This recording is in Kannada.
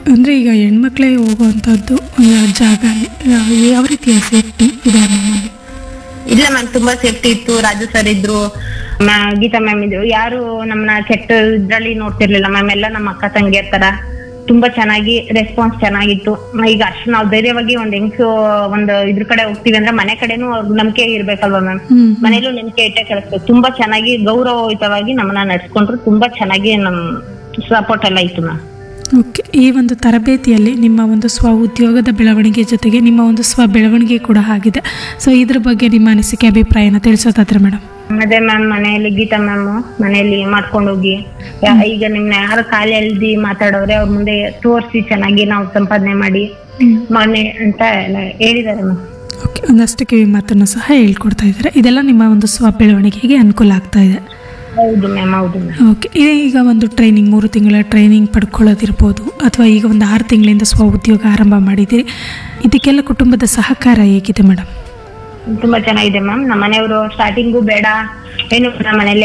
ಅಂದರೆ ಈಗ ಹೆಣ್ಮಕ್ಳೇ ಹೋಗುವಂಥದ್ದು ಜಾಗ ಆ, ಯಾವ ರೀತಿಯ ಸೇಫ್ಟಿ ಇದೆ ಮ್ಯಾಮ್ ಇಲ್ಲ ಮ್ಯಾಮ್ ತುಂಬಾ ಸೇಫ್ಟಿ ಇತ್ತು ರಾಜು ಸರ್ ಇದ್ರು ಮ್ಯಾ- ಗೀತಾ ಮ್ಯಾಮ್ ಇದ್ರು ಯಾರು ನಮ್ಮನ್ನ ಕೆಟ್ಟ ಇದ್ರಲ್ಲಿ ನೋಡ್ತಿರ್ಲಿಲ್ಲ ಮ್ಯಾಮ್ ಎಲ್ಲ ನಮ್ಮ ಅಕ್ಕ ತಂಗಿಯರ್ ತರ ತುಂಬಾ ಚೆನ್ನಾಗಿ ರೆಸ್ಪಾನ್ಸ್ ಚೆನ್ನಾಗಿತ್ತು ಮ- ಈಗ ಅಷ್ಟು ನಾವು ಧೈರ್ಯವಾಗಿ ಒಂದ್ ಹೆಂಗ್ಸು ಒಂದು ಇದ್ರ ಕಡೆ ಹೋಗ್ತೀವಿ ಅಂದ್ರೆ ಮನೆ ಕಡೆನೂ ಅವ್ರಿಗೆ ನಂಬಿಕೆ ಇರ್ಬೇಕಲ್ವಾ ಮ್ಯಾಮ್ ಹ್ಮ್. ಮನೇಲೂ ನಂಬಿಕೆ ಇಟ್ಟೆ ಕಳಿಸ್ಬೇಕು ತುಂಬಾ ಚೆನ್ನಾಗಿ ಗೌರವಯುತವಾಗಿ ನಮ್ಮನ್ನ ನಡ್ಸ್ಕೊಂಡ್ರು ತುಂಬಾ ಚೆನ್ನಾಗಿ ನಮ್ ಸಪೋರ್ಟ್ ಎಲ್ಲ ಇತ್ತು ಮ್ಯಾಮ್ ಓಕೆ ಈ ಒಂದು ತರಬೇತಿಯಲ್ಲಿ ನಿಮ್ಮ ಒಂದು ಸ್ವ ಉದ್ಯೋಗದ ಬೆಳವಣಿಗೆ ಜೊತೆಗೆ ನಿಮ್ಮ ಒಂದು ಸ್ವ ಬೆಳವಣಿಗೆ ಕೂಡ ಆಗಿದೆ ಸೊ ಇದ್ರ ಬಗ್ಗೆ ನಿಮ್ಮ ಅನಿಸಿಕೆ ಅಭಿಪ್ರಾಯನ ತಿಳಿಸೋದಾದ್ರೆ ಮೇಡಮ್ ಅದೇ ಮ್ಯಾಮ್ ಮನೆಯಲ್ಲಿ ಗೀತಾ ಮ್ಯಾಮ್ ಮನೆಯಲ್ಲಿ ಮಾಡ್ಕೊಂಡು ಹೋಗಿ ಯಾ- ಈಗ ನಿಮ್ನ ಯಾರು ಖಾಲಿ ಎಳ್ದಿ ಮಾತಾಡೋರೆ ಅವ್ರ ಮುಂದೆ ತೋರಿಸಿ ಚೆನ್ನಾಗಿ ನಾವು ಸಂಪಾದನೆ ಮಾಡಿ ಮನೆ ಅಂತ ಎಲ್ಲ ಹೇಳಿದ್ದಾರೆ ಮ್ಯಾಮ್ ಓಕೆ ಒಂದಷ್ಟು ಕಿವಿ ಮಾತನ್ನು ಸಹ ಹೇಳ್ಕೊಡ್ತಾ ಇದ್ದಾರೆ ಇದೆಲ್ಲ ನಿಮ್ಮ ಒಂದು ಸ್ವ ಬೆಳವಣಿಗೆಗೆ ಅನುಕೂಲ ಆಗ್ತಾ ಇದೆ ಹೌದು ಮ್ಯಾಮ್ ಹೌದು ಮ್ಯಾಮ್ ಓಕೆ ಇದೇ ಈಗ ಒಂದು ಟ್ರೈನಿಂಗ್ ಮೂರು ತಿಂಗಳ ಟ್ರೈನಿಂಗ್ ಪಡ್ಕೊಳ್ಳೋದಿರ್ಬೋದು ಅಥವಾ ಈಗ ಒಂದು ಆರು ತಿಂಗಳಿಂದ ಸ್ವ ಉದ್ಯೋಗ ಆರಂಭ ಮಾಡಿದ್ದೀರಿ ಇದಕ್ಕೆಲ್ಲ ಕುಟುಂಬದ ಸಹಕಾರ ಹೇಗಿದೆ ಮೇಡಮ್ ತುಂಬಾ ಚೆನ್ನಾಗಿದೆ ಮ್ಯಾಮ್ ನಮ್ಮ ಮನೆಯವರು ಸ್ಟಾರ್ಟಿಂಗು ಬೇಡ ಏನು ನಮ್ಮ ಮನೇಲಿ